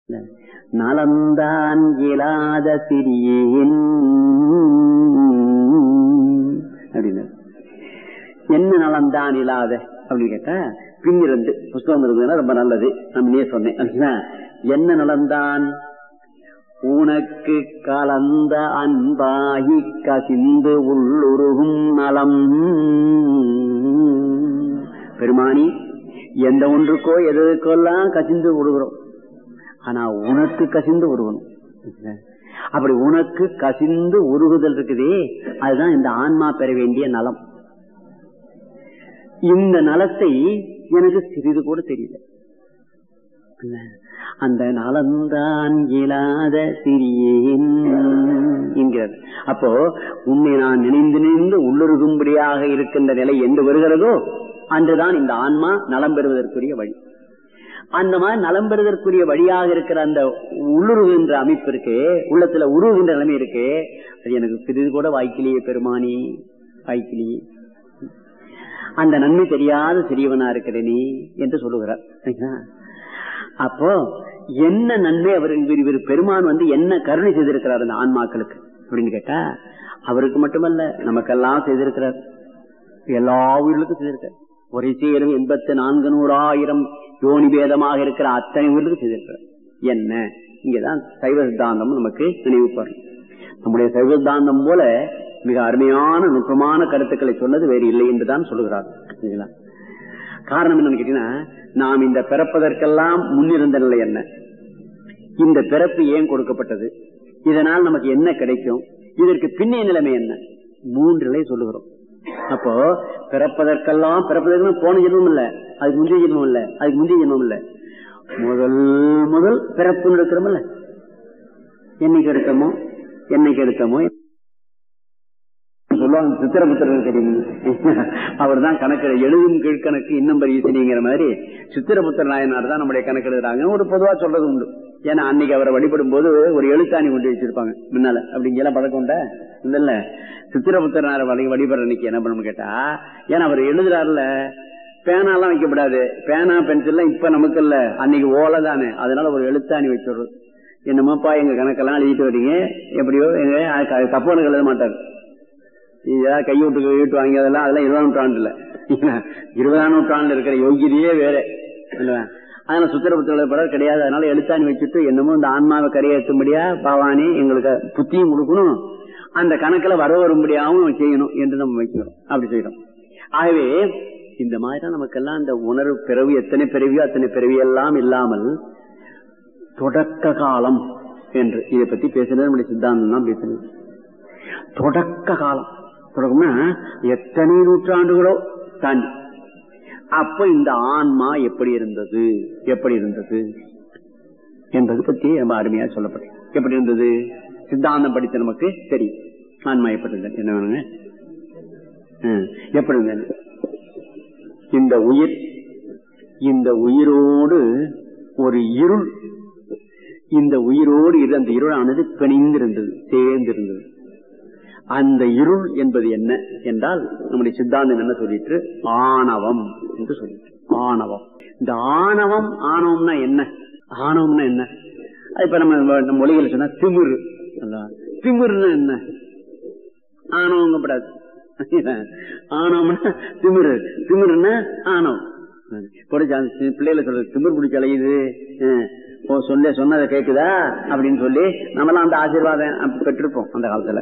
நலந்தான் இயலாத சிறியேன் அப்படின்னு என்ன நலந்தான் இல்லாத அப்படின்னு கேட்டா பின்னிருந்து புஸ்தகம் இருந்ததுன்னா ரொம்ப நல்லது நம்ம நீ சொன்னேன் அப்படின்னா என்ன நலந்தான் உனக்கு கலந்த அன்பாகி கசிந்து உள்ளுருகும் நலம் பெருமானி எந்த ஒன்றுக்கோ எதற்கெல்லாம் கசிந்து விடுகிறோம் ஆனா உனக்கு கசிந்து உருகணும் அப்படி உனக்கு கசிந்து உருகுதல் இருக்குதே அதுதான் இந்த ஆன்மா பெற வேண்டிய நலம் இந்த நலத்தை எனக்கு சிறிது கூட தெரியல அந்த நலந்தான் இயலாத சிறியேன் என்கிறது அப்போ உன்னை நான் நினைந்து நினைந்து உள்ளுருகும்படியாக இருக்கின்ற நிலை என்று வருகிறதோ அன்றுதான் இந்த ஆன்மா நலம் பெறுவதற்குரிய வழி அந்த மாதிரி நலம் பெறுவதற்குரிய வழியாக இருக்கிற அந்த உள்ளுருகின்ற அமைப்பு இருக்கு உள்ளத்துல உருவுகின்ற நிலைமை இருக்கு அது எனக்கு சிறிது கூட வாய்க்கிலேயே பெருமானி வாய்க்கிலேயே அந்த நன்மை தெரியாத சிறியவனா இருக்கிறேனே என்று சொல்லுகிறார் அப்போ என்ன நன்மை அவர் இவர் பெருமான் வந்து என்ன கருணை செய்திருக்கிறார் அந்த ஆன்மாக்களுக்கு அப்படின்னு கேட்டா அவருக்கு மட்டுமல்ல நமக்கெல்லாம் செய்திருக்கிறார் எல்லா உயிர்களுக்கும் செய்திருக்கார் ஒரே சேரும் எண்பத்தி நான்கு நூறாயிரம் யோனி பேதமாக இருக்கிற அத்தனை உயிர்களுக்கும் செய்திருக்கிறார் என்ன இங்கதான் சைவ சித்தாந்தம் நமக்கு நினைவு வரும் நம்முடைய சைவ சித்தாந்தம் போல மிக அருமையான நுட்பமான கருத்துக்களை சொன்னது வேறு இல்லை என்றுதான் சொல்லுகிறார் காரணம் என்னன்னு கேட்டீங்கன்னா நாம் இந்த பிறப்பதற்கெல்லாம் முன்னிருந்த நிலை என்ன இந்த பிறப்பு ஏன் கொடுக்கப்பட்டது இதனால் நமக்கு என்ன கிடைக்கும் இதற்கு பின்னைய நிலைமை என்ன மூன்று நிலை சொல்லுகிறோம் அப்போ பிறப்பதற்கெல்லாம் பிறப்பதற்கு போன ஜென்மம் இல்ல அதுக்கு முந்தைய ஜென்மம் இல்ல அதுக்கு முந்தைய ஜென்மம் இல்ல முதல் முதல் பிறப்புன்னு இருக்கிறோம்ல என்னைக்கு எடுத்தோமோ என்னைக்கு எடுத்தோமோ சொல்லுவாங்க சித்திரபுத்திரர் தெரியும் அவர் தான் கணக்கு எழுதும் கீழ்கணக்கு இன்னும் பரிசனிங்கிற மாதிரி சித்திரபுத்திர நாயனார் தான் நம்முடைய கணக்கு எழுதுறாங்க ஒரு பொதுவா சொல்றது உண்டு ஏன்னா அன்னைக்கு அவரை வழிபடும் போது ஒரு எழுத்தாணி கொண்டு வச்சிருப்பாங்க முன்னால அப்படிங்கெல்லாம் பழக்கம் உண்டா இல்ல சித்திரபுத்திரனார வழி வழிபடுற அன்னைக்கு என்ன பண்ணணும் கேட்டா ஏன்னா அவர் எழுதுறாருல பேனாலாம் வைக்கப்படாது பேனா பென்சில்லாம் இப்ப நமக்கு இல்ல அன்னைக்கு ஓலை தானே அதனால ஒரு எழுத்தாணி வச்சிடுறது என்னமாப்பா எங்க கணக்கெல்லாம் எழுதிட்டு வரீங்க எப்படியோ எங்க தப்பானு எழுத மாட்டாரு ஏதாவது கையூட்டு கையூட்டு வாங்கியதெல்லாம் அதெல்லாம் இருபதாம் நூற்றாண்டுல இருபதாம் நூற்றாண்டுல இருக்கிற யோகியதையே வேற அதனால சுத்திரபுத்திர படம் கிடையாது அதனால எழுத்தாணி வச்சுட்டு என்னமோ இந்த ஆன்மாவை கரையேற்றும்படியா பாவானி எங்களுக்கு புத்தியும் கொடுக்கணும் அந்த கணக்குல வர வரும்படியாகவும் செய்யணும் என்று நம்ம வைக்கிறோம் அப்படி செய்யறோம் ஆகவே இந்த மாதிரி நமக்கெல்லாம் அந்த உணர்வு பிறவி எத்தனை பிறவியோ அத்தனை பிறவி எல்லாம் இல்லாமல் தொடக்க காலம் என்று இதை பத்தி பேசுறது நம்முடைய சித்தாந்தம் தான் பேசுறது தொடக்க காலம் தொடக்கம்னா எத்தனை நூற்றாண்டுகளோ தாண்டி அப்ப இந்த ஆன்மா எப்படி இருந்தது எப்படி இருந்தது என்பது பத்தி ரொம்ப அருமையா சொல்லப்படும் எப்படி இருந்தது சித்தாந்தம் படித்த நமக்கு தெரியும் ஆன்மா எப்படி இருந்தது என்ன வேணுங்க எப்படி இருந்தது இந்த உயிர் இந்த உயிரோடு ஒரு இருள் இந்த உயிரோடு அந்த இருளானது பிணைந்திருந்தது சேர்ந்திருந்தது அந்த இருள் என்பது என்ன என்றால் நம்முடைய சித்தாந்தம் என்ன சொல்லிட்டு ஆணவம் என்று சொல்லிட்டு ஆணவம் இந்த ஆணவம் ஆணவம்னா என்ன ஆணவம்னா என்ன இப்ப நம்ம மொழிகள் சொன்னா திமிரு திமிர்னா என்ன ஆணவங்கப்படாது ஆணவம்னா திமிரு திமிருன்னா ஆணவம் பிள்ளைகளை சொல்றது திமிர் பிடிச்ச அலையுது ஓ சொல்ல சொன்னதை கேக்குதா அப்படின்னு சொல்லி நம்மளாம் அந்த ஆசீர்வாதம் பெற்றிருப்போம் அந்த காலத்துல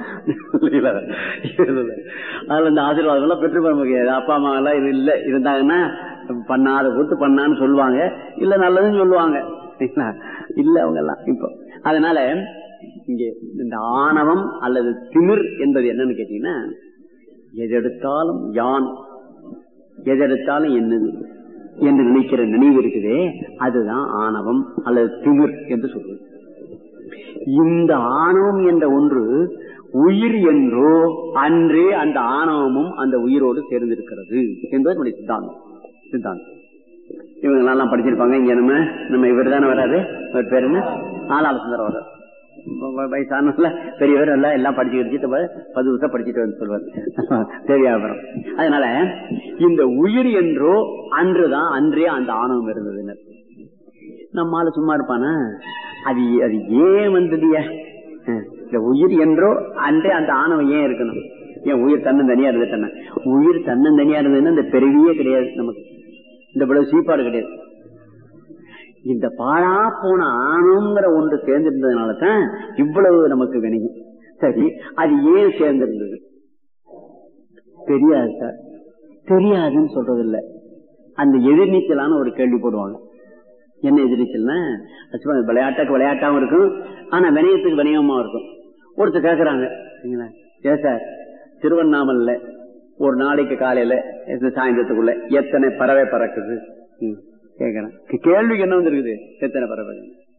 அதுல அந்த ஆசீர்வாதம் எல்லாம் பெற்றிருப்போம் நமக்கு அப்பா அம்மா எல்லாம் இது இல்ல இருந்தாங்கன்னா பண்ணாத கூத்து பண்ணான்னு சொல்லுவாங்க இல்ல நல்லதுன்னு சொல்லுவாங்க இல்ல அவங்க எல்லாம் இப்போ அதனால இங்க இந்த ஆணவம் அல்லது திமிர் என்பது என்னன்னு கேட்டீங்கன்னா எதெடுத்தாலும் யான் எதெடுத்தாலும் என்னது என்று நினைக்கிற நினைவு இருக்குதே அதுதான் ஆணவம் அல்லது திமிர் என்று சொல்வது இந்த ஆணவம் என்ற ஒன்று உயிர் என்றோ அன்றே அந்த ஆணவமும் அந்த உயிரோடு சேர்ந்திருக்கிறது என்பது நம்முடைய சித்தாந்தம் சித்தாந்தம் இவங்க எல்லாம் படிச்சிருப்பாங்க இங்க நம்ம நம்ம இவர் தானே வராது இவர் பேர் என்ன ஆளாள சுந்தரம் வர்றாரு வயசானல பெரியவர் எல்லாம் எல்லாம் படிச்சு படிச்சுட்டு பத்து வருஷம் படிச்சுட்டு வந்து சொல்வார் தேவையாபுரம் அதனால இந்த உயிர் என்றோ அன்றுதான் அன்றே அந்த ஆணவம் இருந்ததுனர் நம்மால சும்மா இருப்பானா அது அது ஏன் வந்ததுயா இந்த உயிர் என்றோ அன்றே அந்த ஆணவம் ஏன் இருக்கணும் ஏன் உயிர் தன்னன் தனியா இருந்துட்டேன்னா உயிர் தன்னன் தனியா இருந்ததுன்னா இந்த பிறவியே கிடையாது நமக்கு இந்த இவ்வளவு சீப்பாடு கிடையாது இந்த பாழா போன ஆணுங்கிற ஒன்று சேர்ந்திருந்ததுனால தான் இவ்வளவு நமக்கு வினையும் சரி அது ஏன் சேர்ந்திருந்தது தெரியாது சார் தெரியாதுன்னு சொல்றது இல்ல அந்த எதிர்நீச்சலான ஒரு கேள்வி போடுவாங்க என்ன எதிர்நீச்சல்னா விளையாட்டுக்கு விளையாட்டாவும் இருக்கும் ஆனா வினயத்துக்கு வினயமா இருக்கும் ஒருத்தர் கேக்குறாங்க ஏ சார் திருவண்ணாமல்ல ஒரு நாளைக்கு காலையில சாயந்தரத்துக்குள்ள எத்தனை பறவை பறக்குது கேக்குறேன் கேள்விக்கு என்ன வந்திருக்குது எத்தனை பறவை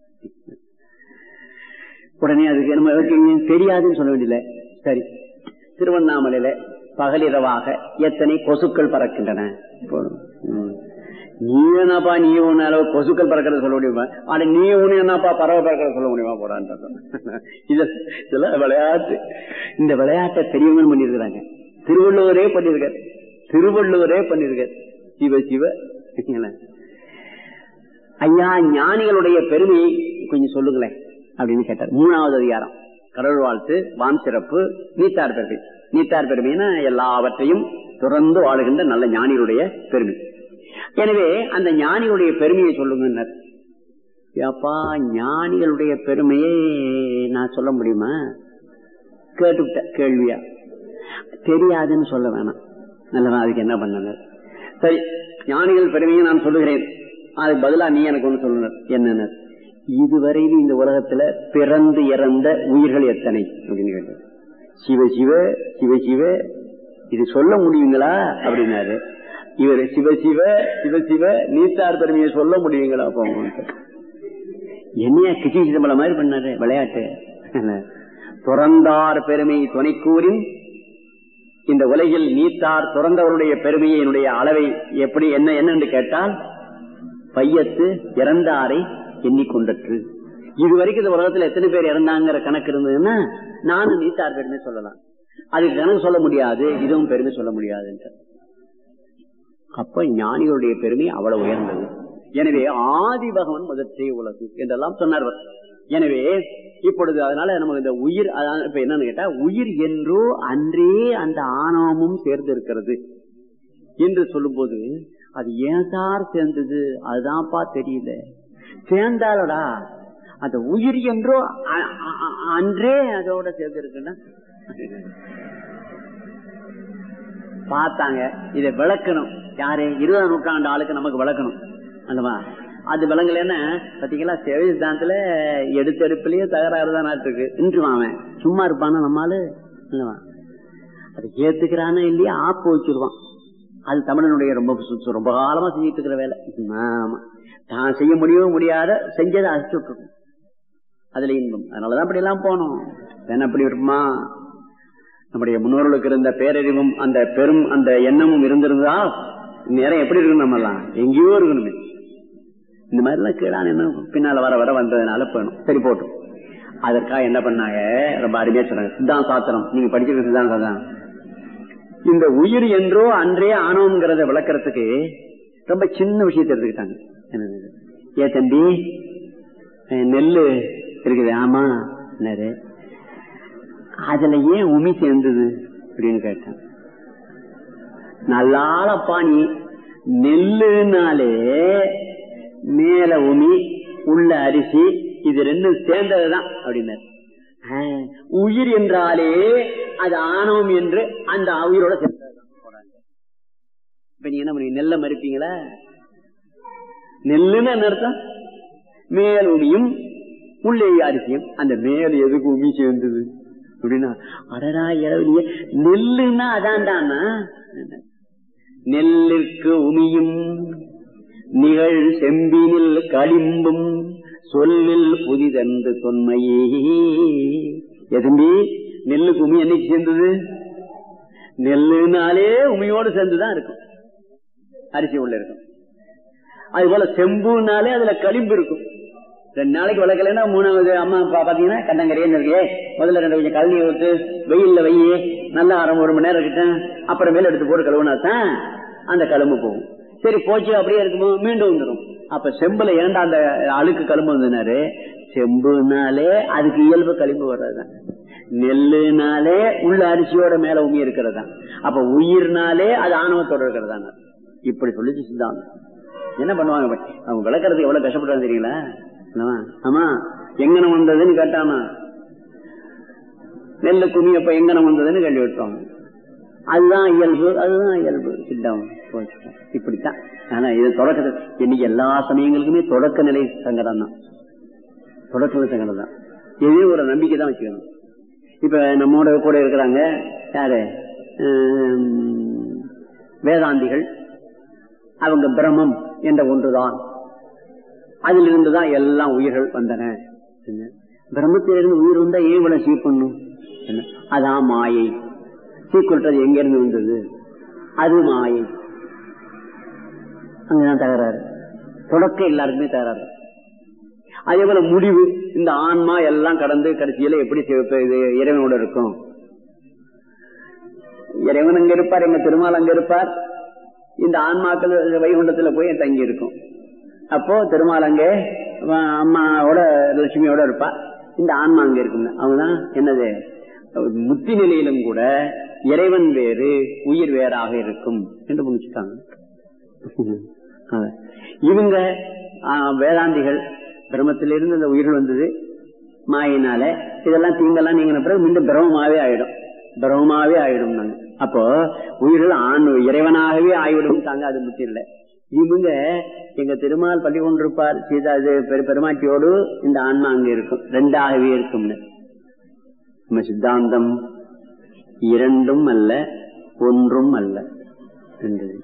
உடனே அதுக்கு நம்ம தெரியாதுன்னு சொல்ல வேண்டியல சரி திருவண்ணாமலையில பகலிரவாக எத்தனை கொசுக்கள் பறக்கின்றன நீ என்னப்பா நீ ஒன்னு அளவு கொசுக்கள் பறக்கிறத சொல்ல முடியுமா ஆனா நீ ஒண்ணு என்னப்பா பறவை பறக்கிறத சொல்ல முடியுமா போடான்னு இதெல்லாம் விளையாட்டு இந்த விளையாட்டை பெரியவங்க பண்ணிருக்கிறாங்க திருவள்ளுவரே பண்ணிருக்காரு திருவள்ளுவரே பண்ணிருக்காரு சிவ சிவ ஐயா ஞானிகளுடைய பெருமையை கொஞ்சம் சொல்லுங்களேன் அப்படின்னு கேட்டார் மூணாவது அதிகாரம் கடவுள் வாழ்த்து வான் சிறப்பு நீத்தார் பெருமை நீத்தார் பெருமைன்னா எல்லாவற்றையும் துறந்து வாழுகின்ற நல்ல ஞானிகளுடைய பெருமை எனவே அந்த ஞானிகளுடைய பெருமையை சொல்லுங்க அப்பா ஞானிகளுடைய பெருமையை நான் சொல்ல முடியுமா கேட்டுவிட்ட கேள்வியா தெரியாதுன்னு சொல்ல வேணாம் நல்லவா அதுக்கு என்ன பண்ண சரி ஞானிகள் பெருமையை நான் சொல்லுகிறேன் அதுக்கு பதிலா நீ எனக்கு ஒண்ணு சொல்லுங்க என்னன்னு இதுவரையில் இந்த உலகத்துல பிறந்து இறந்த உயிர்கள் எத்தனை அப்படின்னு கேட்டார் சிவ சிவ சிவ சிவ இது சொல்ல முடியுங்களா அப்படின்னாரு இவர் சிவ சிவ சிவ சிவ நீத்தார் பெருமையை சொல்ல முடியுங்களா போங்க என்னையா கிச்சி சிதம்பரம் மாதிரி பண்ணாரு விளையாட்டு துறந்தார் பெருமை துணைக்கூறின் இந்த உலகில் நீத்தார் துறந்தவருடைய பெருமையை என்னுடைய அளவை எப்படி என்ன என்னன்னு கேட்டால் பையத்து இறந்தாரை எண்ணிக்கொண்டற்று இதுவரைக்கும் இந்த உலகத்துல எத்தனை பேர் இறந்தாங்கிற கணக்கு இருந்ததுன்னா நானும் நீத்தார் பெருமை சொல்லலாம் அதுக்கு கணக்கு சொல்ல முடியாது இதுவும் பெருமை சொல்ல முடியாது அப்ப ஞானிகளுடைய பெருமை அவ்வளவு உயர்ந்தது எனவே ஆதி பகவன் முதற்றே உலகு என்றெல்லாம் சொன்னார் எனவே இப்பொழுது அதனால நமக்கு இந்த உயிர் இப்ப என்னன்னு கேட்டா உயிர் என்றோ அன்றே அந்த ஆணவமும் சேர்ந்து இருக்கிறது என்று சொல்லும் போது அது ஏன் சார் சேர்ந்தது அதுதான்ப்பா தெரியல சேர்ந்தாலடா அந்த உயிர் என்றோ அன்றே அதோட சேர்ந்து இருக்குன்னா பார்த்தாங்க இதை விளக்கணும் யாரு இருபதாம் நூற்றாண்டு ஆளுக்கு நமக்கு விளக்கணும் அல்லவா அது விளங்கலன்னா பாத்தீங்களா சேவை சித்தாந்தத்துல எடுத்தெடுப்புலயே தகராறு தான் இருக்கு இன்று அவன் சும்மா இருப்பானா நம்மாலு அல்லவா அதை ஏத்துக்கிறானா இல்லையா ஆப்பு வச்சிருவான் அது தமிழனுடைய ரொம்ப ரொம்ப காலமா செஞ்சுட்டு இருக்கிற வேலை ஆமா தான் செய்ய முடியவும் முடியாத செஞ்சதை அழைச்சு விட்டுருக்கும் அதுல இன்பம் அதனாலதான் அப்படி எல்லாம் போனோம் என்ன அப்படி இருக்குமா நம்முடைய முன்னோர்களுக்கு இருந்த பேரறிவும் அந்த பெரும் அந்த எண்ணமும் இருந்திருந்தா நேரம் எப்படி இருக்கணும் நம்ம எல்லாம் எங்கேயோ இருக்கணுமே இந்த மாதிரி எல்லாம் கீழான என்ன பின்னால வர வர வந்ததுனால போயணும் சரி போட்டும் அதற்காக என்ன பண்ணாங்க ரொம்ப அருமையா சொன்னாங்க சித்தாந்த சாத்திரம் நீங்க படிச்சிருக்க சித்தாந்த சாத்திரம் இந்த உயிர் என்றோ அன்றே ஆனோங்கிறத விளக்கறதுக்கு ரொம்ப சின்ன விஷயத்தை எடுத்துக்கிட்டாங்க ஏ தம்பி நெல்லு இருக்குது ஆமா என்னது அதுல ஏன் உமி சேர்ந்தது அப்படின்னு கேட்டேன் நல்லாளப்பா நீ நெல்லுனாலே மேல உமி உள்ள அரிசி இது ரெண்டும் சேர்ந்ததுதான் அப்படின்னாரு உயிர் என்றாலே அது ஆணவம் என்று அந்த உயிரோட சேர்ந்ததுதான் இப்ப நீங்க என்ன பண்ணீங்க நெல்லை மறுப்பீங்களா நெல்லுன்னு என்ன அர்த்தம் மேல் உமியும் உள்ளே அரிசியும் அந்த மேல் எதுக்கு உமி சேர்ந்தது அப்படின்னா அடடா இளவலிய நெல்லுன்னா அதான்டானா நெல்லிற்கு உமியும் நிகழ் செம்பினில் களிம்பும் சொல்லில் புதிதென்று தொன்மையே எதம்பி நெல்லுக்கு உமி என்னைக்கு சேர்ந்தது நெல்லுனாலே உமியோடு சேர்ந்துதான் இருக்கும் அரிசி உள்ள இருக்கும் அது போல செம்புனாலே அதுல களிம்பு இருக்கும் ரெண்டு நாளைக்கு வளர்க்கலன்னா மூணாவது அம்மா பாத்தீங்கன்னா கண்டங்கரையன்னு இருக்கே முதல்ல ரெண்டு கொஞ்சம் கழனி ஊத்து வெயில்ல வெய்யே நல்லா அரை ஒரு மணி நேரம் இருக்கட்டும் அப்புறமேல எடுத்து போட்டு கழுவுனா தான் அந்த கழும்பு போகும் சரி போச்சு அப்படியே இருக்குமோ மீண்டும் வந்துடும் அப்ப செம்புல ஏண்டா அந்த அழுக்கு களிம்பு வந்தனாரு செம்புனாலே அதுக்கு இயல்பு களிம்பு வர்றதுதான் நெல்லுனாலே உள்ள அரிசியோட மேல உமி இருக்கிறது தான் அப்ப உயிர்னாலே அது ஆணவத்தோட இருக்கிறது இப்படி சொல்லிச்சு சித்தாந்தம் என்ன பண்ணுவாங்க இப்ப? அவங்க விளக்குறதுக்கு எவ்வளவு கஷ்டப்படுறாங்க தெரியுங்களா என்னவா? ஆமா எங்கன வந்ததுன்னு கேட்டானா நெல்லு குமி அப்ப எங்கன வந்ததுன்னு கேள்வி விட்டுவாங்க அதுதான் இயல்பு அதுதான் இயல்பு சித்தம் போச்சு. இப்படித்தான் ஆனா இது தொடக்க இன்னைக்கு எல்லா சமயங்களுக்குமே தொடக்க நிலை சங்கடம் தான் தொடக்க நிலை சங்கடம் தான் எதையும் ஒரு நம்பிக்கை தான் வச்சுக்கணும் இப்ப நம்மோட கூட இருக்கிறாங்க யாரு ஹம், வேதாந்திகள் அவங்க பிரம்மம் என்ற ஒன்றுதான் அதிலிருந்து தான் எல்லாம் உயிர்கள் வந்தன என்ன? பிரம்மத்திலிருந்து உயிர் வந்தா ஏன் இவ்வளவு சீ பண்ணும் என்ன? அதான் மாயை சீக்குற்றது எங்க இருந்து வந்தது அது மாயை அங்கதான் தகராறு தொடக்க எல்லாருக்குமே தகராறு அதே போல முடிவு இந்த ஆன்மா எல்லாம் கடந்து கடைசியில எப்படி சிவப்பு இது இறைவனோட இருக்கும் இறைவன் அங்க இருப்பார் எங்க திருமால் அங்க இருப்பார் இந்த ஆன்மாக்கள் வைகுண்டத்துல போய் தங்கி இருக்கும் அப்போ திருமால் அங்கே அஹ், அம்மாவோட லட்சுமியோட இருப்பா இந்த ஆன்மா அங்க இருக்கும் அவங்கதான் என்னது முத்தி நிலையிலும் கூட இறைவன் வேறு உயிர் வேறாக இருக்கும் என்று முடிச்சுட்டாங்க அதான். இவங்க ஆஹ், வேதாந்திகள் பிரம்மத்திலிருந்து இந்த உயிர்கள் வந்தது மாயினால இதெல்லாம் தீங்கெல்லாம் நீங்க பிறகு மீண்டும் பிரம்மமாவே ஆயிடும் பிரம்மமாவே ஆயிடும் நாங்க அப்போ உயிர்கள் ஆண் இறைவனாகவே ஆய்விடும் தாங்க அது முத்தி இல்லை இவங்க எங்க திருமால் பள்ளி கொண்டிருப்பார் சீதா இது பெரு- பெருமாட்டியோடு இந்த ஆன்மா அங்க இருக்கும் ரெண்டாகவே இருக்கும்னு நம்ம சித்தாந்தம் இரண்டும் அல்ல ஒன்றும் அல்ல என்றது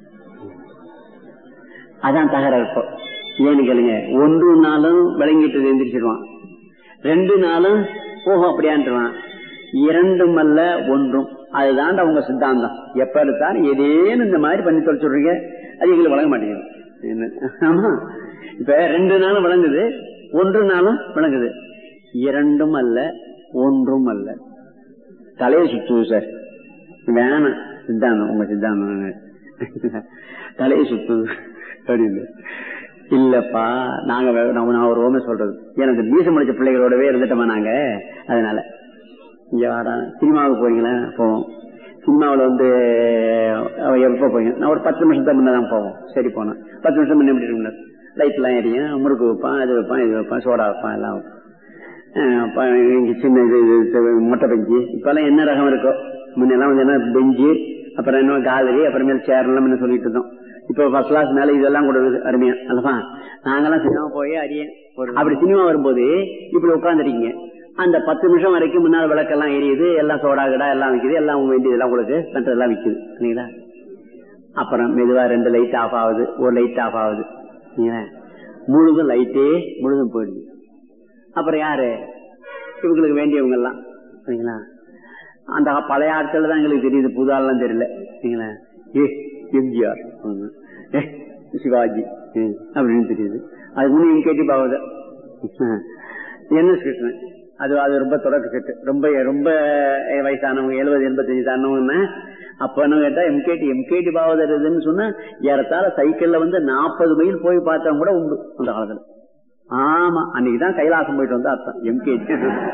அதான் தகராறு இப்போ ஏன்னு கேளுங்க ஒன்று நாளும் விளங்கிட்டு எந்திரிச்சிடுவான் ரெண்டு நாளும் ஓஹோ அப்படியான்ட்டுவான் இரண்டும் அல்ல ஒன்றும் அதுதான் அவங்க சித்தாந்தம் எப்ப எடுத்தாலும் ஏதேனும் இந்த மாதிரி பண்ணி தொலைச்சுடுறீங்க அது எங்களுக்கு வழங்க மாட்டேங்குது என்ன? ஆமா இப்ப ரெண்டு நாளும் விளங்குது ஒன்று நாளும் விளங்குது இரண்டும் அல்ல ஒன்றும் அல்ல தலையை சுத்துது சார் வேணாம் சித்தாந்தம் உங்க சித்தாந்தம் தலையை சுத்துது அப்படின்னு இல்லப்பா நாங்க வே- நான் நான் ஒரு ஓமை சொல்றது எனக்கு மீசம் முடிச்ச பிள்ளைகளோடவே இருந்துட்டோமா நாங்க அதனால இங்க வாடா சினிமாவுக்கு போறீங்களா போவோம் சினிமாவில் வந்து அவ எப்போ போவீங்க நான் ஒரு பத்து நிமிஷத்துக்கு முன்னே தான் போவோம் சரி போனேன் பத்து நிமிஷம் முன்ன எப்படி இருந்தார் லைட்லாம் எரியும் முறுக்கு வைப்பான் அது வைப்பான் இது வைப்பான் சோடா வைப்பான் எல்லாம் வைப்பான் அஹ் அப்ப இங்க சின்ன இது இது இது மொட்டை பெஞ்சு இப்பெல்லாம் என்ன ரகம் இருக்கோ முன்னெல்லாம் வந்து என்ன பெஞ்சு அப்புறம் என்ன காலரி அப்புறமேல் சேர் எல்லாம் முன்ன சொல்லிட்டு இருந்தோம் இப்போ ஃபர்ஸ்ட் கிளாஸ் மேல இதெல்லாம் கூட இருக்குது அருமையா அல்லவா நாங்கெல்லாம் சினிமா போய் அறிய அப்படி சினிமா வரும்போது இப்படி உட்காந்துருக்கீங்க அந்த பத்து நிமிஷம் வரைக்கும் முன்னால் விளக்கெல்லாம் எரியுது எல்லாம் சோடா கிடா எல்லாம் விக்குது எல்லாம் வேண்டியதெல்லாம் உங்களுக்கு மற்றதெல்லாம் விக்குது இல்லைங்களா அப்புறம் மெதுவா ரெண்டு லைட் ஆஃப் ஆகுது ஒரு லைட் ஆஃப் ஆகுது சரிங்களா? முழுதும் லைட்டே முழுதும் போயிடுது அப்புறம் யாரு இவங்களுக்கு வேண்டியவங்க எல்லாம் சரிங்களா அந்த பழைய ஆட்கள் தான் எங்களுக்கு தெரியுது புது ஆள்லாம் தெரியல சரிங்களா ஏ எம்ஜிஆர் ம். ஏ சிவாஜி ம், அப்படின்னு தெரியுது அது முன்னே கேட்டி பாவத என்ன கிருஷ்ணன் அது அது ரொம்ப தொடக்க செட்டு ரொம்ப ரொம்ப வயசானவங்க எழுபது எண்பத்தஞ்சு தானவங்க அப்ப என்ன கேட்டா எம்கேடி எம்கேடி பாவதர் இதுன்னு சொன்னா ஏறத்தாழ சைக்கிள்ல வந்து நாற்பது மைல் போய் பார்த்தவங்க கூட உண்டு அந்த காலத்துல ஆமா அன்னைக்குதான் கைலாசம் போயிட்டு வந்தா அர்த்தம் எம்கேடி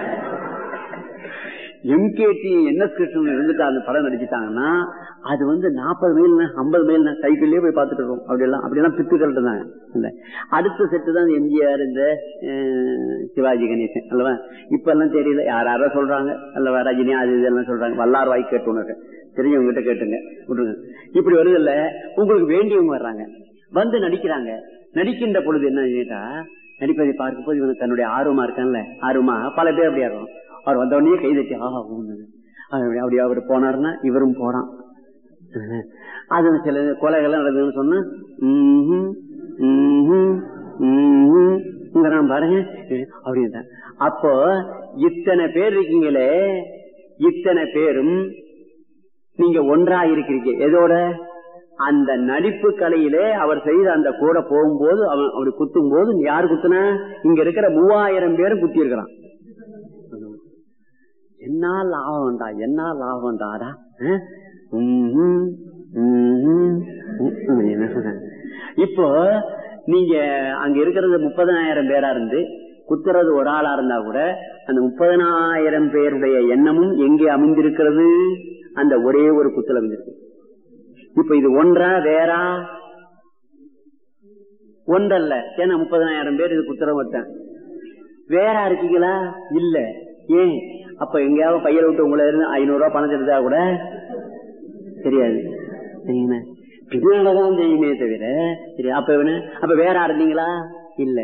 எம்கேடி என்எஸ் கிருஷ்ணன் இருந்துட்டு அந்த படம் நடிச்சுட்டாங்கன்னா அது வந்து நாற்பது மைல் ஐம்பது மைல் சைக்கிள்லயே போய் பார்த்துட்டு இருக்கோம் அப்படி எல்லாம் அப்படி எல்லாம் பித்து கரெக்ட் தான் இல்ல அடுத்த செட்டு தான் எம்ஜிஆர் இந்த அஹ், சிவாஜி கணேசன் அல்லவா இப்ப எல்லாம் தெரியல யார் யாரோ சொல்றாங்க அல்லவா ரஜினி அது இதெல்லாம் சொல்றாங்க வல்லார் வாய் கேட்டு உனக்கு தெரிஞ்சவங்க கிட்ட கேட்டுங்க விட்டுருங்க இப்படி வருது இல்ல உங்களுக்கு வேண்டியவங்க வர்றாங்க வந்து நடிக்கிறாங்க நடிக்கின்ற பொழுது என்ன கேட்டா நடிப்பதை பார்க்கும்போது இவங்க தன்னுடைய ஆர்வமா இருக்கான்ல ஆர்வமா பல பேர் அப்படியா இருக்கும் அவர் வந்த உடனே கை தட்டி ஆஹா ஊன்னு. அப்படி அப்படி அவர் போனாருன்னா இவரும் போறான் அது சில கொலைகள்லாம் நடக்குதுன்னு சொன்னா ம்ஹும், ம்ஹும், ம்ஹும் ங்கிறான் பாருங்க அப்படின்னு அப்போ இத்தனை பேர் இருக்கீங்களே இத்தனை பேரும் நீங்க ஒன்றா இருக்கிறீங்க எதோட அந்த நடிப்பு கலையிலே அவர் செய்த அந்த கூட போகும்போது அவன் அப்படி குத்தும் போது யார் குத்துன இங்க இருக்கிற மூவாயிரம் பேரும் குத்தி இருக்கிறான் என்ன லாபம்டா என்ன லாபம்டாடா அஹ்? ம்ஹும், ம்ஹும், ம்ஹும். என்ன சொல்றாங்க? இப்போ நீங்க அங்க இருக்கிறது முப்பதனாயிரம் பேரா இருந்து குத்துறது ஒரு ஆளா இருந்தா கூட அந்த முப்பதனாயிரம் பேருடைய எண்ணமும் எங்கே அமைந்திருக்கிறது அந்த ஒரே ஒரு குத்துல அமைந்திருக்கு இப்ப இது ஒன்றா வேறா ஒன்றல்ல ஏன்னா முப்பதனாயிரம் பேர் இது குத்துறம் வட்டேன் வேற இருக்கீங்களா இல்ல ஏன் அப்ப எங்கேயாவது பையல விட்டு உங்களை இருந்து ஐநூறு ரூபாய் பணம் எடுத்தா கூட தெரியாது சரிங்களா பின்னாலதான் தெரியுமே தவிர சரி அப்ப இவனு அப்ப வேற இருந்தீங்களா இல்ல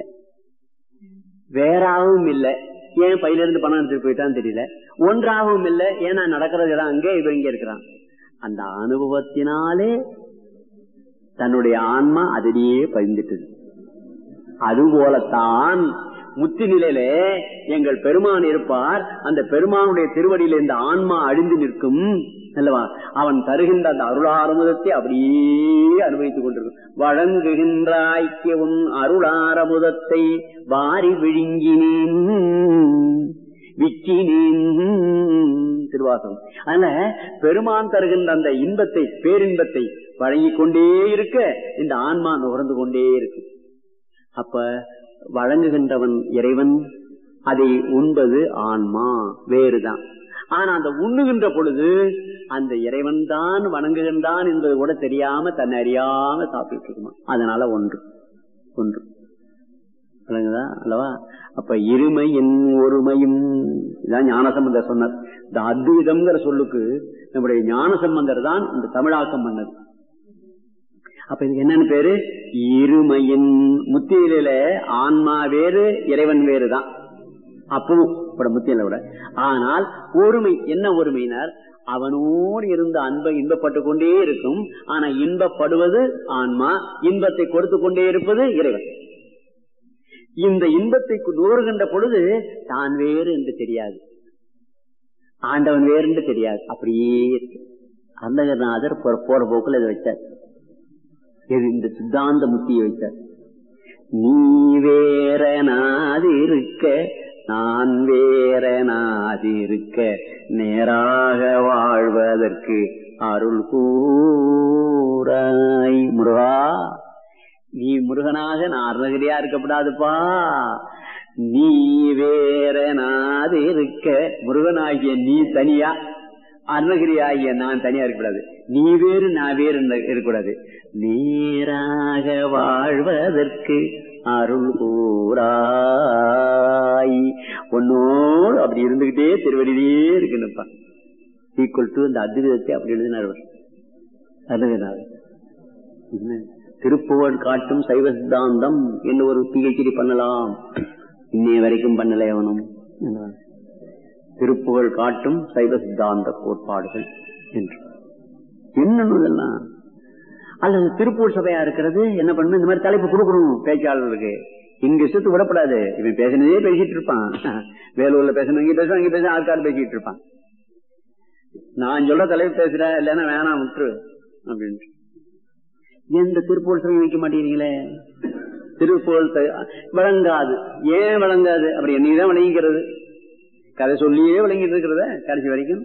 வேறாவும் இல்ல ஏன் பையில இருந்து பணம் எடுத்துட்டு போயிட்டான்னு தெரியல ஒன்றாகவும் இல்ல ஏன்னா நடக்கிறது எல்லாம் அங்கே இவன் இங்க இருக்கிறான் அந்த அனுபவத்தினாலே தன்னுடைய ஆன்மா அதிலேயே பதிந்துட்டது அதுபோலத்தான் முத்தி நிலையில எங்கள் பெருமான் இருப்பார் அந்த பெருமானுடைய திருவடியில இந்த ஆன்மா அழிந்து நிற்கும் அல்லவா அவன் தருகின்ற அந்த அருளாரமுதத்தை அப்படியே அனுபவித்துக் கொண்டிருக்கும் வழங்குகின்றாய்க்கு உன் அருளாரமுதத்தை வாரி விழுங்கினேன் விக்கினேன் திருவாசகம் அதனால பெருமான் தருகின்ற அந்த இன்பத்தை பேரின்பத்தை வழங்கிக் கொண்டே இருக்க இந்த ஆன்மா நுகர்ந்து கொண்டே இருக்கும் அப்ப வழங்குகின்றவன் இறைவன் அதை உண்பது ஆன்மா வேறுதான் ஆனா அந்த உண்ணுகின்ற பொழுது அந்த இறைவன் தான் வணங்குகின்றான் என்பது கூட தெரியாம தன்னை அறியாம சாப்பிட்டு இருக்குமா அதனால ஒன்று ஒன்று விளங்குதா அல்லவா அப்ப இருமையின் ஒருமையும் இதான் ஞானசம்பந்தர் சொன்னார் இந்த அத்வைதம்ங்கிற சொல்லுக்கு நம்முடைய ஞானசம்பந்தர் தான் இந்த தமிழாக்கம் பண்ணது அப்ப இதுக்கு என்னன்னு பேரு இருமையின் முத்தியில ஆன்மா வேறு இறைவன் வேறு தான் அப்பவும் முத்தியில விட ஆனால் ஒருமை என்ன ஒருமையினர் அவனோடு இருந்த அன்பை இன்பப்பட்டு கொண்டே இருக்கும் ஆனா இன்பப்படுவது ஆன்மா இன்பத்தை கொடுத்து கொண்டே இருப்பது இறைவன் இந்த இன்பத்தை நுகர்கின்ற பொழுது தான் வேறு என்று தெரியாது ஆண்டவன் வேறு என்று தெரியாது அப்படியே அந்தகநாதர் போற போக்குல இதை வச்சார் இந்த சித்தாந்த முத்தியை வைத்தார் நீ வேற நாதிருக்க நான் வேற நாதிருக்க நேராக வாழ்வதற்கு அருள் கூறாய் முருகா நீ முருகனாக நான் அருணகிரியா இருக்கப்படாதுப்பா நீ வேற நாதிருக்க முருகனாகிய நீ தனியா அருணகிரி ஆகிய நான் தனியா இருக்கக்கூடாது நீ வேறு நான் வேறு இருக்கக்கூடாது நேராக வாழ்வதற்கு அருள் கூறாய் ஒன்னோடு அப்படி இருந்துகிட்டே திருவடியிலே இருக்கணும்ப்பா ஈக்குவல் டு இந்த அத்விதத்தை அப்படி எழுதினார் அருணகிரிநாதர் திருப்புவன் காட்டும் சைவ சித்தாந்தம் என்று ஒரு பிஹெச்டி பண்ணலாம் இன்னைய வரைக்கும் பண்ணல எவனும் திருப்புகழ் காட்டும் சைவ சித்தாந்த கோட்பாடுகள் என்று என்ன இதெல்லாம் அல்லது திருப்பூர் சபையா இருக்கிறது என்ன பண்ணணும் இந்த மாதிரி தலைப்பு கொடுக்கணும் பேச்சாளர்களுக்கு இங்க இஷ்டத்து விடப்படாது இவன் பேசினதே பேசிட்டு இருப்பான் வேலூர்ல பேசணும் இங்க பேசுவான் இங்க பேச ஆட்கார் பேசிட்டு இருப்பான் நான் சொல்ற தலைப்பு பேசுற இல்லைன்னா வேணாம் விட்டுரு அப்படின்னு எந்த திருப்பூர் சபை வைக்க மாட்டேங்கிறீங்களே திருப்பூர் வழங்காது ஏன் வழங்காது அப்படி என்னைக்குதான் வழங்கிக்கிறது கதை சொல்லியே விளங்கிட்டு இருக்கிறத கடைசி வரைக்கும்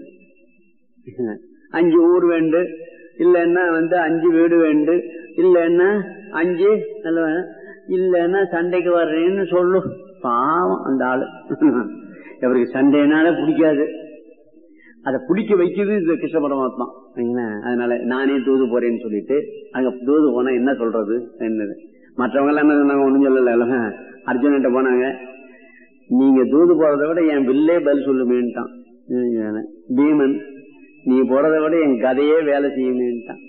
அஞ்சு ஊர் வேண்டு இல்லைன்னா வந்து அஞ்சு வீடு வேண்டு இல்லைன்னா அஞ்சு நல்ல இல்லைன்னா சண்டைக்கு வர்றேன்னு சொல்லு பாவம் அந்த ஆளு அவருக்கு சண்டைனால பிடிக்காது அதை பிடிக்க வைக்குது இந்த கிருஷ்ண பரமாத்மா அதனால நானே தூது போறேன்னு சொல்லிட்டு அங்க தூது போனா என்ன சொல்றது என்னது மற்றவங்க எல்லாம் என்ன சொன்னாங்க ஒண்ணும் சொல்லல அர்ஜுன்கிட்ட போனாங்க நீங்க தூது போறதை விட என் வில்லே பதில் சொல்லுமேன்ட்டான் பீமன் நீ போறதை விட என் கதையே வேலை செய்யுமேன்ட்டான்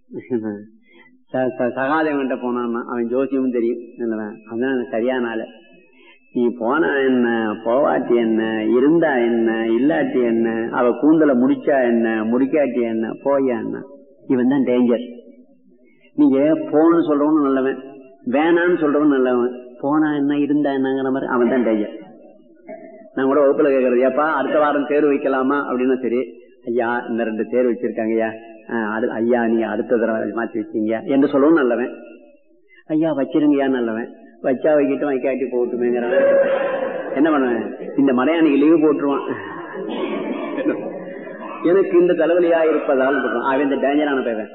சகாதேவன்கிட்ட போனான்னா அவன் ஜோசியமும் தெரியும் அதான் சரியான ஆளு நீ போனா என்ன போவாட்டி என்ன இருந்தா என்ன இல்லாட்டி என்ன அவ கூந்தல முடிச்சா என்ன முடிக்காட்டி என்ன போயா என்ன இவன் தான் டேஞ்சர் நீங்க போன்னு சொல்றவனும் நல்லவன் வேணான்னு சொல்றவன் நல்லவன் போனா என்ன இருந்தா என்னங்கிற மாதிரி அவன் தான் டேஞ்சர் நான் கூட வகுப்புல கேட்கறது ஏப்பா அடுத்த வாரம் தேர்வு வைக்கலாமா அப்படின்னா சரி ஐயா இந்த ரெண்டு தேர்வு வச்சிருக்காங்க ஐயா ஐயா நீங்க அடுத்த தடவை மாத்தி வச்சீங்க என்று சொல்லவும் நல்லவன் ஐயா வச்சிருங்கயா நல்லவன் வச்சா வைக்கட்டும் வைக்காட்டி போட்டுமேங்கிறவன் என்ன பண்ணுவேன் இந்த மலையானிக்கு லீவு போட்டுருவான் எனக்கு இந்த தலைவலியா இருப்பதால் அவன் இந்த டேஞ்சரான பேவன்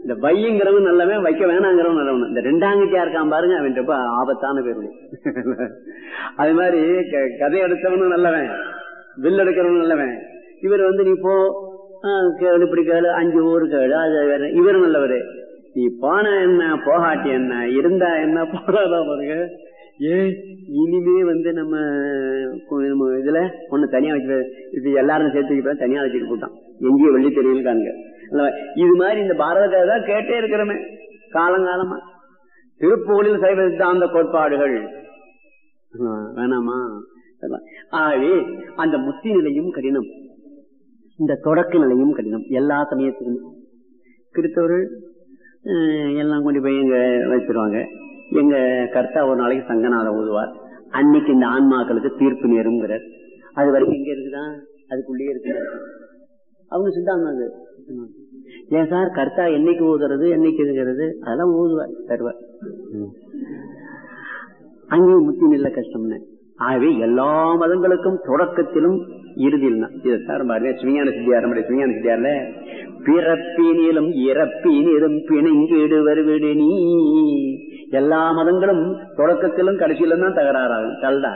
இந்த வையுங்கிறவன் நல்லவன் வைக்க வேணாங்கிறவன் நல்லவன் இந்த ரெண்டாங்கிட்டியா இருக்கான் பாருங்க அவன் ரொம்ப ஆபத்தான பேருடைய அது மாதிரி க- கதை எடுத்தவனும் நல்லவன் வில் எடுக்கிறவனும் நல்லவன் இவர் வந்து நீ போ ஆ, கேளு இப்படி கேளு அஞ்சு ஊர் கேளு அது வேற இவர் நல்லவரு நீ போன என்ன போகாட்டி என்ன இருந்தா என்ன போடாதா பாருங்க ஏ இனிமே வந்து நம்ம கு- நம்ம இதுல ஒண்ணு தனியா வச்சு இது எல்லாரும் சேர்த்து வைக்கிறோம், தனியா வச்சுட்டு போட்டான் எங்கேயும் வெள்ளி தெரியல காணுங்க அல்லவா? இது மாதிரி இந்த பாரத கதை தான் கேட்டே இருக்கிறோமே காலங்காலமா திருப்புகளில் சைவ சித்தாந்த கோட்பாடுகள் ஆ, வேணாமா அதெல்லாம். ஆகவே அந்த முத்தி நிலையும் கடினம் இந்த தொடக்க நிலையும் கடினம் எல்லா சமயத்துக்கும் கிறிஸ்தவர்கள் அஹ், எல்லாம் கொண்டு போய் எங்க வச்சிருவாங்க எங்க கர்த்தா ஒரு நாளைக்கு சங்கநாதம் ஊதுவார் அன்னைக்கு இந்த ஆன்மாக்களுக்கு தீர்ப்பு நேருங்கிறார் அது வரைக்கும் எங்க இருக்குதா அதுக்குள்ளேயே இருக்கு அவங்க சித்தாந்தம் அது ஏன் சார் கர்த்தா என்னைக்கு ஊதுறது என்னைக்கு இருக்கிறது அதெல்லாம் ஊதுவார் தருவார் ம். அங்கேயும் முத்தி நில்ல கஷ்டம்னு ஆகவே எல்லா மதங்களுக்கும் தொடக்கத்திலும் இறுதியில் தான் இதை சார் பாருங்க சுவிஞான சித்தியார் நம்முடைய சுவிஞான சித்தியார்ல பிறப்பினிலும் இறப்பினிலும் பிணைங்கிடுவர் விடு நீ எல்லா மதங்களும் தொடக்கத்திலும் கடைசியிலும் தான் தகராறாகும் தல்டா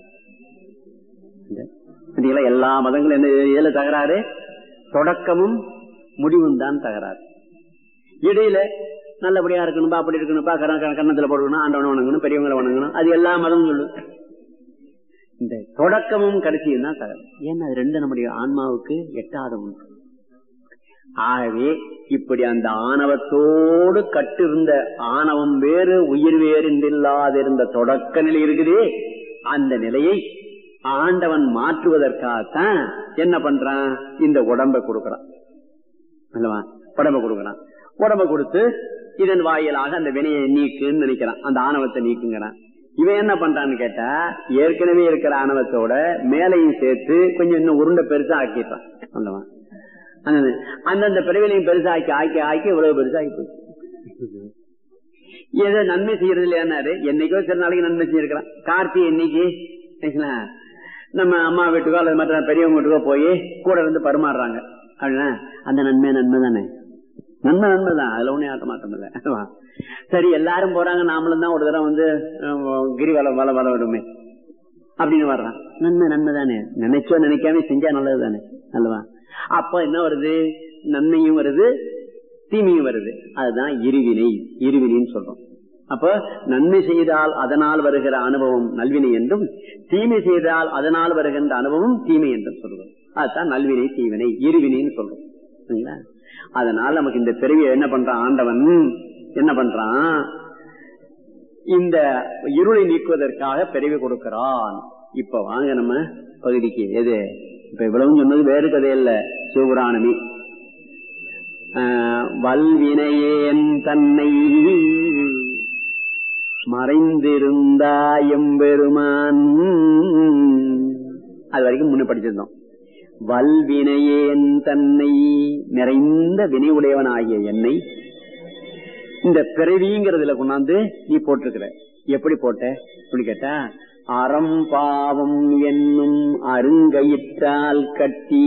பார்த்தீங்களா எல்லா மதங்களும் என்ன இதுல தகராறு தொடக்கமும் முடிவும் தான் தகராறு இடையில நல்லபடியா இருக்கணும்பா அப்படி இருக்கணும்பா கரண கண்ணத்துல போடணும் ஆண்டவனை வணங்கணும் பெரியவங்களை வணங்கணும் அது எல்லா மதமும் சொல்லும் இந்த தொடக்கமும் கடைசியும் தான் தகவல் ஏன்னா அது ரெண்டு நம்முடைய ஆன்மாவுக்கு எட்டாத ஒன்று ஆகவே இப்படி அந்த ஆணவத்தோடு கட்டிருந்த ஆணவம் வேறு உயிர் வேறு இல்லாதிருந்த தொடக்க நிலை இருக்குதே அந்த நிலையை ஆண்டவன் மாற்றுவதற்காகத்தான் என்ன பண்றான் இந்த உடம்பை கொடுக்கறான் அல்லவா உடம்பை கொடுக்கறான் உடம்பை கொடுத்து இதன் வாயிலாக அந்த வினையை நீக்குன்னு நினைக்கிறான் அந்த ஆணவத்தை நீக்குங்கிறான் இவன் என்ன பண்றான்னு கேட்டா ஏற்கனவே இருக்கிற ஆணவத்தோட மேலையும் சேர்த்து கொஞ்சம் இன்னும் உருண்டை பெருசா ஆக்கிட்டான் அல்லவா அந்த- அந்தந்த பிறவிலையும் பெருசா ஆக்கி ஆக்கி ஆக்கி இவ்வளவு பெருசா ஆக்கி போச்சு ஏதோ நன்மை செய்யறது இல்லையாரு என்னைக்கோ சில நாளைக்கு நன்மை செஞ்சிருக்கிறான் கார்த்தி என்னைக்கு சரிங்களா? நம்ம அம்மா வீட்டுக்கோ அல்லது மற்ற பெரியவங்க வீட்டுக்கோ போய் கூட இருந்து பரிமாறுறாங்க அப்படின்னா அந்த நன்மை நன்மை தானே நன்மை நன்மை தான் அதுல ஒண்ணு ஆட்ட மாட்டம் இல்ல அதுவா. சரி எல்லாரும் போறாங்க நாமளும் தான் ஒரு தடவை வந்து அஹ், கிரிவலம் வள வள விடுமே அப்படின்னு வர்றான் நன்மை நன்மை தானே நினைச்சோ நினைக்காம செஞ்சா நல்லது தானே அல்லவா அப்ப என்ன வருது நன்மையும் வருது தீமையும் வருது அதுதான் இருவினை இருவினைன்னு சொல்றோம் அப்ப நன்மை செய்தால் அதனால் வருகிற அனுபவம் நல்வினை என்றும் தீமை செய்தால் அதனால் வருகின்ற அனுபவம் தீமை என்றும் சொல்றோம் அதுதான் நல்வினை தீவினை இருவினைன்னு சொல்றோம் சரிங்களா? அதனால நமக்கு இந்த பிறவியை என்ன பண்றான் ஆண்டவன் என்ன பண்றான் இந்த இருளை நீக்குவதற்காக பிறவி கொடுக்கிறான் இப்ப வாங்க நம்ம பகுதிக்கு எது இப்ப இவ்வளவு சொன்னது வேறு கதை இல்ல சிவபுராணமி ஆஹ், வல்வினையேன் தன்னை மறைந்திருந்தாயம் பெருமான் அது வரைக்கும் முன்ன படிச்சிருந்தோம் வல்வினையேன் தன்னை நிறைந்த வினை உடையவன் ஆகிய என்னை இந்த பிறவிங்கிறதுல கொண்டாந்து நீ போட்டிருக்கிற எப்படி போட்ட அப்படி கேட்டா அறம் பாவம் என்னும் அருங்கயிற்றால் கட்டி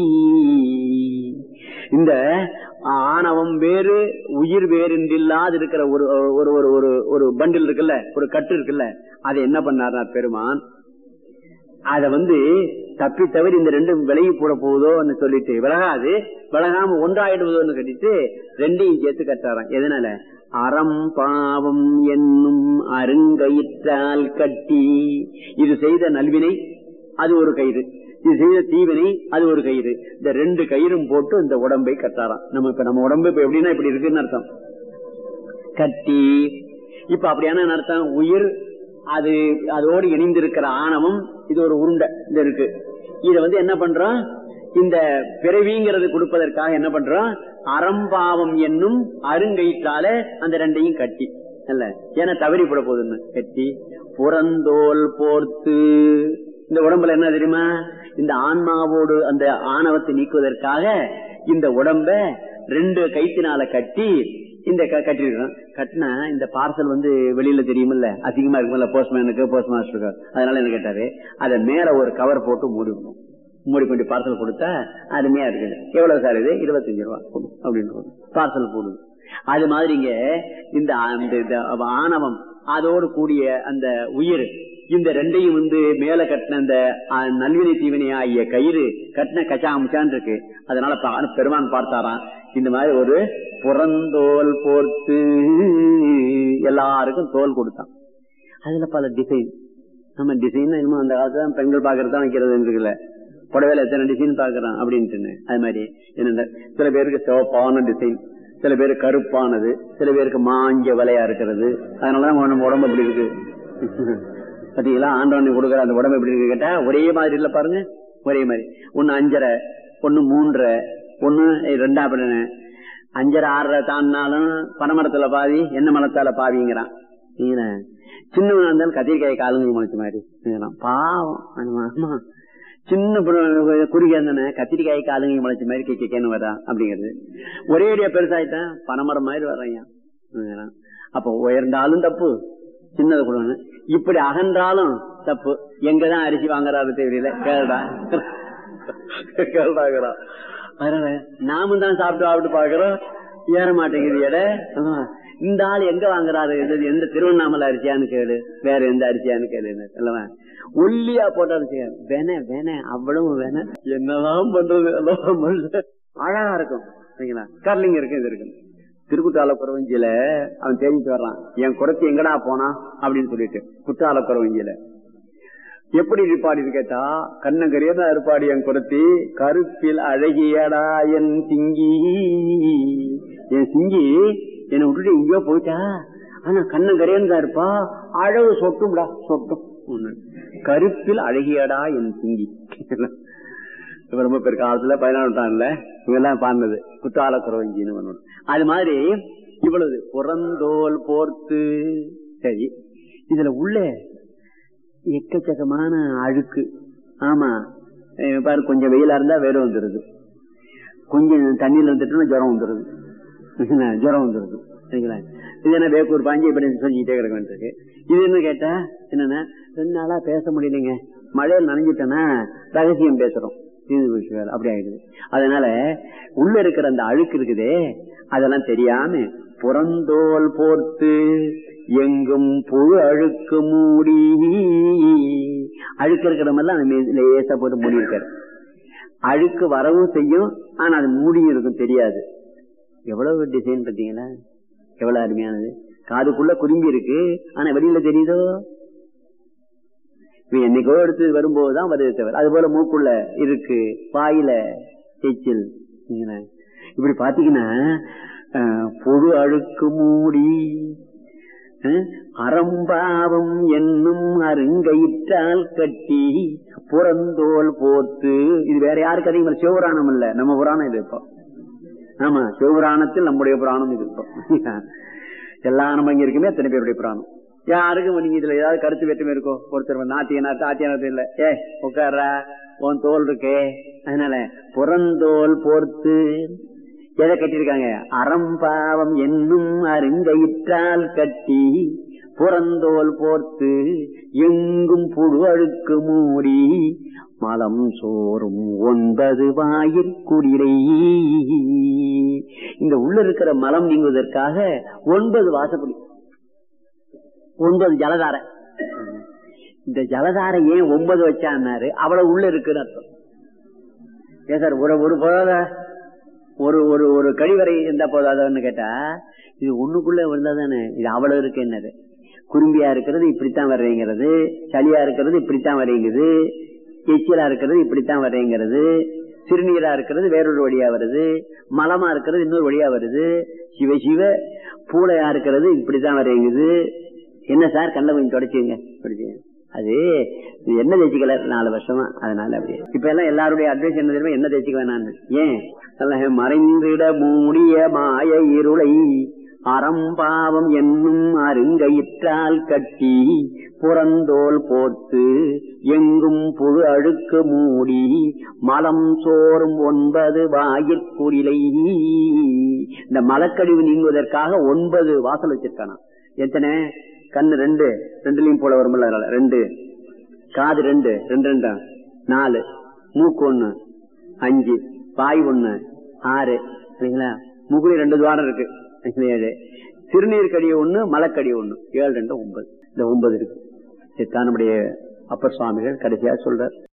இந்த ஆணவம் வேறு உயிர் வேறு இல்லாது இருக்கிற ஒரு ஒரு ஒரு ஒரு ஒரு பண்டில் இருக்குல்ல ஒரு கட்டு இருக்குல்ல அதை என்ன பண்ணார்னா பெருமான் அத வந்து தப்பி தவிர இந்த ரெண்டும் விலகி போட போகுதோன்னு சொல்லிட்டு விலகாது விலகாம ஒன்றாயிடுவதோன்னு சொல்லிட்டு ரெண்டையும் சேர்த்து கட்டுறாராம் எதனால அறம் பாவம் என்னும் அருங்கயிற்றால் கட்டி இது செய்த நல்வினை அது ஒரு கயிறு இது செய்த தீவினை அது ஒரு கயிறு இந்த ரெண்டு கயிறும் போட்டு இந்த உடம்பை கட்டாராம் நம்ம இப்ப நம்ம உடம்பு இப்ப எப்படின்னா இப்படி இருக்குன்னு அர்த்தம் கட்டி இப்ப அப்படியான என்ன அர்த்தம் உயிர் அது அதோடு இணைந்திருக்கிற ஆணவம் இது ஒரு உருண்டை இது இருக்கு இத வந்து என்ன பண்றோம் இந்த பிறவிங்கிறது கொடுப்பதற்காக என்ன பண்றோம் அறம்பாவம் என்னும் அருங்கயிற்றால அந்த ரெண்டையும் கட்டி அல்ல ஏன்னா தவறி போட போகுதுன்னு கட்டி புறந்தோல் போர்த்து இந்த உடம்புல என்ன தெரியுமா இந்த ஆன்மாவோடு அந்த ஆணவத்தை நீக்குவதற்காக இந்த உடம்ப ரெண்டு கைத்தினால கட்டி இந்த க- கட்டிருக்கோம் கட்டினா இந்த பார்சல் வந்து வெளியில தெரியுமில்ல அதிகமா இருக்கும்ல போஸ்ட்மேனுக்கு போஸ்ட் மாஸ்டருக்கு அதனால என்ன கேட்டாரு அதை மேல ஒரு கவர் போட்டு மூடிக்கணும் மூடி கொண்டு பார்சல் கொடுத்தா அருமையா இருக்குது எவ்வளவு சார் இது இருபத்தஞ்சு ரூபா அப்படின்னு பார்சல் போடுது அது மாதிரிங்க இந்த அந்த இந்த ஆணவம் அதோடு கூடிய அந்த உயிர் இந்த ரெண்டையும் வந்து மேல கட்டின அந்த அஹ், நல்வினை தீவினை ஆகிய கயிறு கட்டின கச்சாமுச்சான் இருக்கு அதனால பா- பெருமான் பார்த்தாராம் இந்த மாதிரி ஒரு புறந்தோல் போர்த்து எல்லாருக்கும் தோல் கொடுத்தான் அதுல பல டிசைன் நம்ம டிசைன் என்னமோ அந்த காலத்துல தான் பெண்கள் பாக்குறது தான் வைக்கிறது இருக்குல்ல புடவையில எத்தனை டிசைன் பாக்குறான் அப்படின்ட்டு அது மாதிரி என்னென்ன சில பேருக்கு சிவப்பான டிசைன் சில பேருக்கு கருப்பானது சில பேருக்கு மாஞ்ச வலையா இருக்கிறது அதனாலதான் நம்ம உடம்பு அப்படி இருக்கு பாத்தீங்களா ஆண்டவன் கொடுக்குற அந்த உடம்பு எப்படி இருக்கு கேட்டா ஒரே மாதிரி இல்ல பாருங்க ஒரே மாதிரி ஒன்னு அஞ்சரை ஒன்னு மூன்றரை ஒன்னு ரெண்டா அப்படின்னு அஞ்சரை ஆறரை தாண்டினாலும் பனைமரத்துல பாதி என்ன மரத்தால பாவிங்கிறான் நீங்களே சின்னவனா இருந்தாலும் கத்திரிக்காய் காலுங்க முளைச்ச மாதிரி நீங்களாம் பாவம் ஆமா, ஆமா சின்ன குறுகிய இருந்தானே கத்திரிக்காய் காலுங்க முளைச்ச மாதிரி கே கேன்னு வர்றான் அப்படிங்கிறது ஒரே அடியா பெருசாயிட்டேன் பனைமரம் மாதிரி வர்றான் அப்போ உயர்ந்தாலும் தப்பு சின்னது கொடுங்க இப்படி அகன்றாலும் தப்பு எங்கதான் அரிசி வாங்குறாரு தெரியல கேள்டா கேள்டாங்கிறான் அதனால நாமும் தான் சாப்பிட்டு சாப்பிட்டு பாக்குறோம் ஏற மாட்டேங்குது எடை அதான். இந்த ஆள் எங்க வாங்குறாரு இது எந்த திருவண்ணாமலை அரிசியான்னு கேளு வேற எந்த அரிசியான்னு கேளு அல்லவா ஒல்லியா போட்ட அரிசி வேண வேண அவ்வளவு வேண என்னதான் பண்றது அல்லவா மனுஷன்? அழகா இருக்கும் சரிங்களா கர்லிங் இருக்கு இது இருக்கு திருக்குற்றால குறவஞ்சியில அவன் தேடிட்டு வர்றான் என் குறைச்சி எங்கடா போனா அப்படின்னு சொல்லிட்டு குற்றால குறவஞ்சியில எப்படி இருப்பாடி கேட்டா கண்ணங்கரியதா இருப்பாடி என் குரத்தி கருப்பில் அழகியடா என் சிங்கி என் சிங்கி என்னை விட்டுட்டு எங்கேயோ போயிட்டா ஆனா கண்ணங்கரையன் தான் இருப்பா அழகு சொட்டும்டா சொட்டும் ஒண்ணு. கருப்பில் அழகியடா என் சிங்கி இப்ப ரொம்ப பேர் காலத்துல பதினாறுல இவெல்லாம் பாடினது குற்றால குறவஞ்சின்னு ஒண்ணு. அது மாதிரி இவ்வளவு புறந்தோல் போர்த்து சரி இதுல உள்ள எக்கச்சக்கமான அழுக்கு ஆமா அஹ் பாரு கொஞ்சம் வெயிலா இருந்தா வேறு வந்துருது கொஞ்சம் தண்ணியில இருந்துட்டுனா ஜுரம் வந்துருது என்ன, ஜுரம் வந்துருது சரிங்களா இது என்ன வேக்கூர் பாஞ்சி இப்படி சொல்லிக்கிட்டே கிடக்க வேண்டியிருக்கு இது என்ன கேட்டா என்னன்னா ரெண்டு நாளா பேச முடியலைங்க மழையில் நனைஞ்சிட்டேன்னா ரகசியம் பேசுறோம் தீர்ந்து போச்சு வேலை. அப்படி ஆயிடுது அதனால உள்ள இருக்கிற அந்த அழுக்கு இருக்குதே அதெல்லாம் தெரியாம புறந்தோல் போர்த்து எங்கும் புழு அழுக்கு மூடி அழுக்கு இருக்கிறமெல்லாம் அவன் மே- லேசா போட்டு மூடி இருக்காரு அழுக்கு வரவும் செய்யும் ஆனா அது மூடியும் இருக்கும் தெரியாது எவ்வளவு டிசைன் பார்த்தீங்களா எவ்வளவு அருமையானது காதுக்குள்ள குறும்பி இருக்கு ஆனா வெளியில தெரியுதோ இவன் என்னைக்கோ எடுத்து வரும்போதுதான் வருது தவிர அது போல மூக்குள்ள இருக்கு வாயில எச்சில் சரிங்களா? இப்படி பாத்தீங்கன்னா அஹ், புழு அழுக்கு மூடி அஹ், அறம்பாவம் என்னும் அருங்கயிற்றால் கட்டி புறந்தோல் போர்த்து இது வேற யாருக்கு அதிகம் சிவபுராணம் இல்ல நம்ம புராணம் இது இப்போ ஆமா சிவபுராணத்தில் நம்முடைய புராணம் இது இப்போ எல்லா நம்ம இங்க இருக்குமே எத்தனை பேருடைய புராணம் யாருக்கும் நீங்க இதுல ஏதாவது கருத்து வேற்றுமை இருக்கோ ஒருத்தர் நாத்தியனா தாத்தியனாத்து இல்ல ஏ உட்கார்றா உன் தோல் இருக்கே அதனால புறந்தோல் போர்த்து எதை கட்டியிருக்காங்க அறம்பாவம் என்னும் அருங்கயிற்றால் கட்டி புறந்தோல் போர்த்து எங்கும் புழு அழுக்கு மூடி மலம் சோறும் ஒன்பது வாயிற்குடிரை இந்த உள்ள இருக்கிற மலம் நீங்குவதற்காக ஒன்பது வாசப்படி ஒன்பது ஜலதார இந்த ஜலதார ஏன் ஒன்பது வச்சான்னாரு அவ்வளவு உள்ள இருக்குன்னு அர்த்தம் ஏன் சார் ஒரு ஒரு போதாத ஒரு ஒரு ஒரு கழிவறை இருந்தா போதாதன்னு கேட்டா இது ஒண்ணுக்குள்ள விழுந்தா தானே இது அவ்வளவு இருக்கு என்னது குறும்பியா இருக்கிறது இப்படித்தான் வர்றேங்கிறது சளியா இருக்கிறது இப்படித்தான் வரைங்குது எச்சிலா இருக்கிறது இப்படித்தான் வர்றேங்கிறது சிறுநீரா இருக்கிறது வேறொரு வழியா வருது மலமா இருக்கிறது இன்னொரு வழியா வருது சிவ சிவ பூளையா இருக்கிறது இப்படித்தான் வரைங்குது என்ன சார் கண்ணை கொஞ்சம் தொடச்சுங்க தொடச்சுங்க அது இது என்ன தேய்ச்சிக்கல நாலு வருஷமா அதனால அப்படியே இப்ப எல்லாம் எல்லாருடைய அட்வைஸ் என்ன தெரியுமா என்ன தேய்ச்சிக்க வேணான்னு ஏன் நல்லா மறைந்திட மூடிய மாய இருளை அறம்பாவம் என்னும் அருங்கயிற்றால் கட்டி புறந்தோல் போர்த்து எங்கும் புழு அழுக்கு மூடி மலம் சோறும் ஒன்பது வாயிற்குடிலை இந்த மலக்கழிவு நீங்குவதற்காக ஒன்பது வாசல் வச்சிருக்கானா எத்தனை கண்ணு ரெண்டு ரெண்டுலயும் போல வரும்ல அதனால ரெண்டு காது ரெண்டு ரெண்டு ரெண்டா நாலு மூக்கு ஒண்ணு அஞ்சு வாய் ஒண்ணு ஆறு சரிங்களா மூக்குலயும் ரெண்டு துவாரம் இருக்கு ஏழு திருநீர் கடி ஒண்ணு மலக்கடி ஒண்ணு ஏழு ரெண்டு ஒன்பது இந்த ஒன்பது இருக்கு இதுதான் நம்முடைய அப்பர் சுவாமிகள் கடைசியா சொல்றார்